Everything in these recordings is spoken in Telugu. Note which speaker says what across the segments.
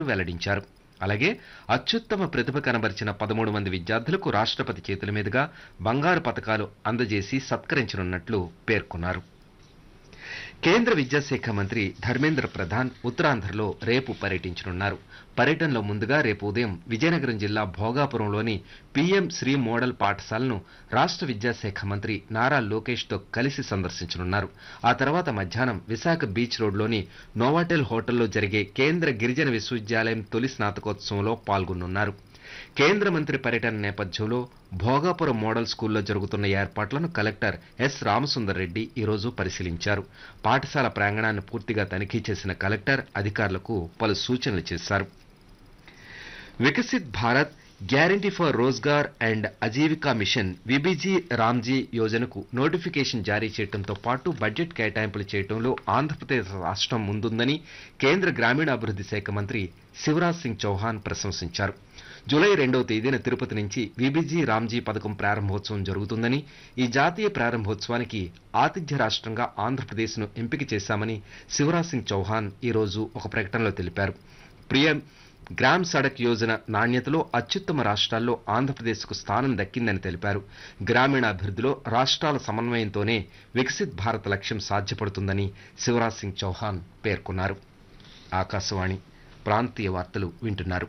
Speaker 1: వెల్లడించారు అలాగే అత్యుత్తమ ప్రతిభ కనబరిచిన పదమూడు మంది విద్యార్థులకు రాష్ట్రపతి చేతుల మీదుగా బంగారు పథకాలు అందజేసి సత్కరించనున్నట్లు పేర్కొన్నారు కేంద్ర విద్యాశాఖ మంత్రి ధర్మేంద్ర ప్రధాన్ ఉత్తరాంధ్రలో రేపు పర్యటించనున్నారు పర్యటనలో ముందుగా రేపు ఉదయం విజయనగరం జిల్లా భోగాపురంలోని పీఎం శ్రీ మోడల్ పాఠశాలను రాష్ట్ర విద్యాశాఖ మంత్రి నారా లోకేష్ తో కలిసి సందర్శించనున్నారు ఆ తర్వాత మధ్యాహ్నం విశాఖ బీచ్ రోడ్లోని నోవాటెల్ హోటల్లో జరిగే కేంద్ర గిరిజన విశ్వవిద్యాలయం తొలి స్నాతకోత్సవంలో పాల్గొనున్నారు కేంద్ర మంత్రి పర్యటన నేపథ్యంలో భోగాపురం మోడల్ స్కూల్లో జరుగుతున్న ఏర్పాట్లను కలెక్టర్ ఎస్ రామసుందర్ రెడ్డి ఈరోజు పరిశీలించారు పాఠశాల ప్రాంగణాన్ని పూర్తిగా తనిఖీ చేసిన కలెక్టర్ అధికారులకు పలు సూచనలు చేశారు Viksit Bharat guarantee for Rozgar and Ajeevika mission VBG RAM G యోజనకు నోటిఫికేషన్ జారీ చేయడంతో పాటు బడ్జెట్ కేటాయింపులు చేయడంలో ఆంధ్రప్రదేశ్ రాష్ట్రం ముందుందని కేంద్ర గ్రామీణాభివృద్ధి శాఖ మంత్రి శివరాజ్ సింగ్ చౌహాన్ ప్రశంసించారు జూలై రెండవ తేదీన తిరుపతి నుంచి విబిజీ రామ్జీ పథకం ప్రారంభోత్సవం జరుగుతుందని ఈ జాతీయ ప్రారంభోత్సవానికి ఆతిథ్య రాష్ట్రంగా ఆంధ్రప్రదేశ్ను ఎంపిక చేశామని శివరాజ్ సింగ్ చౌహాన్ ఈ రోజు ఒక ప్రకటనలో తెలిపారు ప్రియం గ్రామ్ సడక్ యోజన నాణ్యతలో అత్యుత్తమ రాష్ట్రాల్లో ఆంధ్రప్రదేశ్కు స్థానం దక్కిందని తెలిపారు గ్రామీణాభివృద్ధిలో రాష్ట్రాల సమన్వయంతోనే వికసిత్ భారత్ లక్ష్యం సాధ్యపడుతుందని శివరాజ్ సింగ్ చౌహాన్ పేర్కొన్నారు ఆకాశవాణి ప్రాంతీయ వార్తలు వింటున్నారు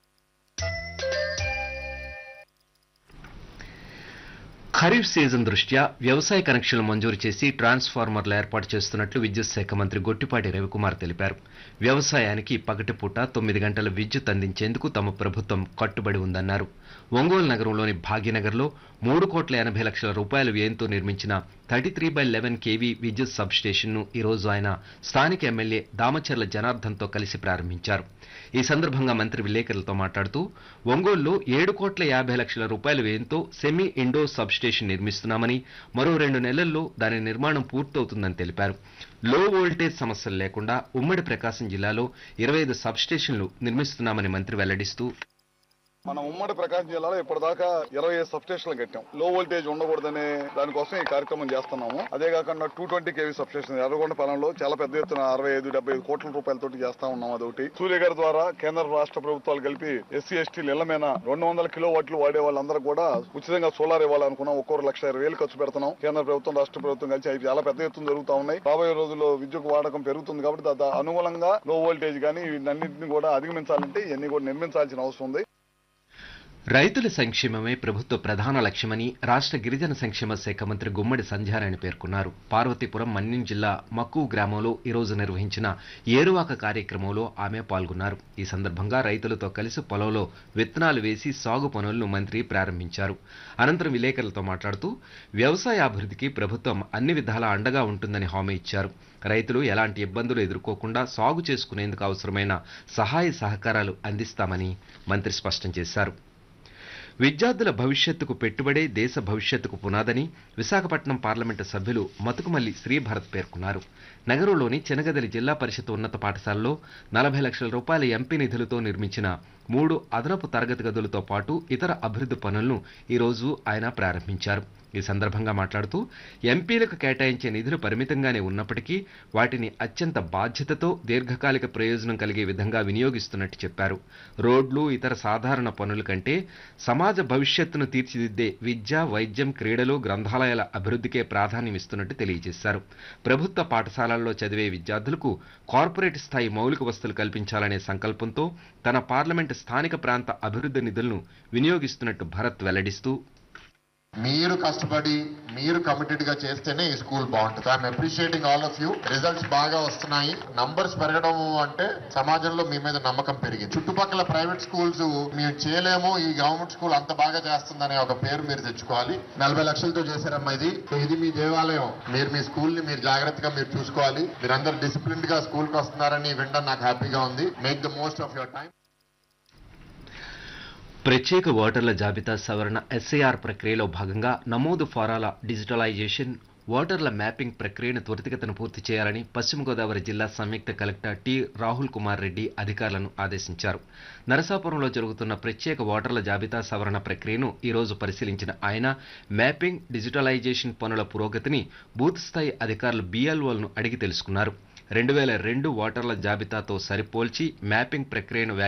Speaker 1: ఖరీఫ్ సీజన్ దృష్ట్యా వ్యవసాయ కనెక్షన్లు మంజూరు చేసి ట్రాన్స్ఫార్మర్లు ఏర్పాటు చేస్తున్నట్లు విద్యుత్ శాఖ మంత్రి గొట్టిపాటి రవికుమార్ తెలిపారు వ్యవసాయానికి పగటిపూట తొమ్మిది గంటల విద్యుత్ అందించేందుకు తమ ప్రభుత్వం కట్టుబడి ఉందన్నారు ఒంగోలు నగరంలోని భాగ్యనగర్లో మూడు కోట్ల ఎనభై లక్షల రూపాయల వ్యయంతో నిర్మించిన thirty three by eleven KV విద్యుత్ సబ్ స్టేషన్ను ఈ రోజు ఆయన స్థానిక ఎమ్మెల్యే దామచర్ల జనార్దన్తో కలిసి ప్రారంభించారు ఈ సందర్భంగా మంత్రి విలేకరులతో మాట్లాడుతూ ఒంగోలులో ఏడు కోట్ల యాభై లక్షల రూపాయల వ్యయంతో సెమీ ఇండో సబ్ స్టేషన్ నిర్మిస్తున్నామని మరో రెండు నెలల్లో దాని నిర్మాణం పూర్తవుతుందని తెలిపారు లో వోల్టేజ్ సమస్యలు లేకుండా ఉమ్మడి ప్రకాశం జిల్లాలో ఇరవై ఐదు సబ్ స్టేషన్లు నిర్మిస్తున్నామని మంత్రి వెల్లడిస్తూ
Speaker 2: మన ఉమ్మడి ప్రకాశం జిల్లాలో ఇప్పటిదాకా ఇరవై ఐదు సబ్ స్టేషన్లు కట్టాం లో వోల్టేజ్ ఉండకూడదనే దానికోసం ఈ కార్యక్రమం చేస్తున్నాము అదే కాకుండా two twenty KV sub station ఎర్రగొండ పొలంలో చాలా పెద్ద ఎత్తున అరవై ఐదు డెబ్బై ఐదు కోట్ల రూపాయలతోటి చేస్తా ఉన్నాం అదొకటి సూర్య గారి ద్వారా కేంద్ర రాష్ట్ర ప్రభుత్వాలు కలిపి ఎస్సీ ఎస్టీలు ఇళ్ల మీద రెండు వందల కిలో వాట్లు వాడే వాళ్ళందరూ కూడా ఉచితంగా సోలార్ ఇవ్వాలనుకున్నాం ఒక్కొక్క లక్ష ఇరవై వేలు ఖర్చు పెడుతున్నాం కేంద్ర ప్రభుత్వం రాష్ట్ర ప్రభుత్వం కలిసి అవి చాలా పెద్ద ఎత్తున జరుగుతా ఉన్నాయి రాబోయే రోజుల్లో విద్యుత్ వాడకం పెరుగుతుంది కాబట్టి దాని అనుగుణంగా లో వోల్టేజ్ కానీ వీటన్నింటిని కూడా అధిగమించాలంటే ఇవన్నీ కూడా నిర్మించాల్సిన అవసరం ఉంది
Speaker 1: రైతుల సంక్షేమమే ప్రభుత్వ ప్రధాన లక్ష్యమని రాష్ట్ర గిరిజన సంక్షేమ శాఖ మంత్రి గుమ్మడి సంధ్యారాయణ పేర్కొన్నారు పార్వతీపురం మన్యం జిల్లా మక్కు గ్రామంలో ఈ రోజు నిర్వహించిన ఏరువాక కార్యక్రమంలో ఆమె పాల్గొన్నారు ఈ సందర్భంగా రైతులతో కలిసి పొలంలో విత్తనాలు వేసి సాగు పనులను మంత్రి ప్రారంభించారు అనంతరం విలేకరులతో మాట్లాడుతూ వ్యవసాయ అభివృద్ధికి ప్రభుత్వం అన్ని విధాలా అండగా ఉంటుందని హామీ ఇచ్చారు రైతులు ఎలాంటి ఇబ్బందులు ఎదుర్కోకుండా సాగు చేసుకునేందుకు అవసరమైన సహాయ సహకారాలు అందిస్తామని మంత్రి స్పష్టం చేశారు విద్యార్థుల భవిష్యత్తుకు పెట్టుబడే దేశ భవిష్యత్తుకు పునాదని విశాఖపట్నం పార్లమెంటు సభ్యులు మతుకుమల్లి శ్రీభరత్ పేర్కొన్నారు నగరంలోని చెనగదలి జిల్లా పరిషత్ ఉన్నత పాఠశాలలో నలభై లక్షల రూపాయల ఎంపీ నిధులతో నిర్మించిన మూడు అదనపు తరగతి గదులతో పాటు ఇతర అభివృద్ధి పనులను ఈరోజు ఆయన ప్రారంభించారు ఈ సందర్భంగా మాట్లాడుతూ ఎంపీలకు కేటాయించే నిధులు పరిమితంగానే ఉన్నప్పటికీ వాటిని అత్యంత బాధ్యతతో దీర్ఘకాలిక ప్రయోజనం కలిగే విధంగా వినియోగిస్తున్నట్టు చెప్పారు రోడ్లు ఇతర సాధారణ పనుల కంటే సమాజ భవిష్యత్తును తీర్చిదిద్దే విద్య వైద్యం క్రీడలు గ్రంథాలయాల అభివృద్ధికే ప్రాధాన్యం ఇస్తున్నట్టు తెలియజేశారు ప్రభుత్వ పాఠశాలల్లో చదివే విద్యార్థులకు కార్పొరేట్ స్థాయి మౌలిక వసతులు కల్పించాలనే సంకల్పంతో తన పార్లమెంటు స్థానిక ప్రాంత అభివృద్ధి నిధులను వినియోగిస్తున్నట్టు భరత్ వెల్లడిస్తూ
Speaker 3: మీరు కష్టపడి మీరు కమిటెడ్ గా చేస్తేనే ఈ స్కూల్ బాగుంటుంది I'm appreciating all of you results బాగా వస్తున్నాయి నంబర్స్ పెరగడం అంటే సమాజంలో మీ మీద నమ్మకం పెరిగింది చుట్టుపక్కల ప్రైవేట్ స్కూల్స్ మేము చేయలేము ఈ గవర్నమెంట్ స్కూల్ అంత బాగా చేస్తుందనే ఒక పేరు మీరు తెచ్చుకోవాలి నలభై లక్షలతో చేశారమ్మా ఇది సో ఇది మీ దేవాలయం మీరు మీ స్కూల్ ని మీరు జాగ్రత్తగా మీరు చూసుకోవాలి మీరందరూ డిసిప్లిన్ గా స్కూల్ కి వస్తున్నారని వినడం నాకు హ్యాపీగా ఉంది make the most of your time
Speaker 1: ప్రత్యేక ఓటర్ల జాబితా సవరణ ఎస్ఐఆర్ ప్రక్రియలో భాగంగా నమోదు ఫారాల డిజిటలైజేషన్ ఓటర్ల మ్యాపింగ్ ప్రక్రియను త్వరితగతిన పూర్తి చేయాలని పశ్చిమ గోదావరి జిల్లా సంయుక్త కలెక్టర్ టి రాహుల్ కుమార్ రెడ్డి అధికారులను ఆదేశించారు నరసాపురంలో జరుగుతున్న ప్రత్యేక ఓటర్ల జాబితా సవరణ ప్రక్రియను ఈ రోజు పరిశీలించిన ఆయన మ్యాపింగ్ డిజిటలైజేషన్ పనుల పురోగతిని బూత్ స్థాయి అధికారులు బీఎల్ఓలను అడిగి తెలుసుకున్నారు రెండు వేల రెండు ఓటర్ల జాబితాతో సరిపోల్చి మ్యాపింగ్ ప్రక్రియను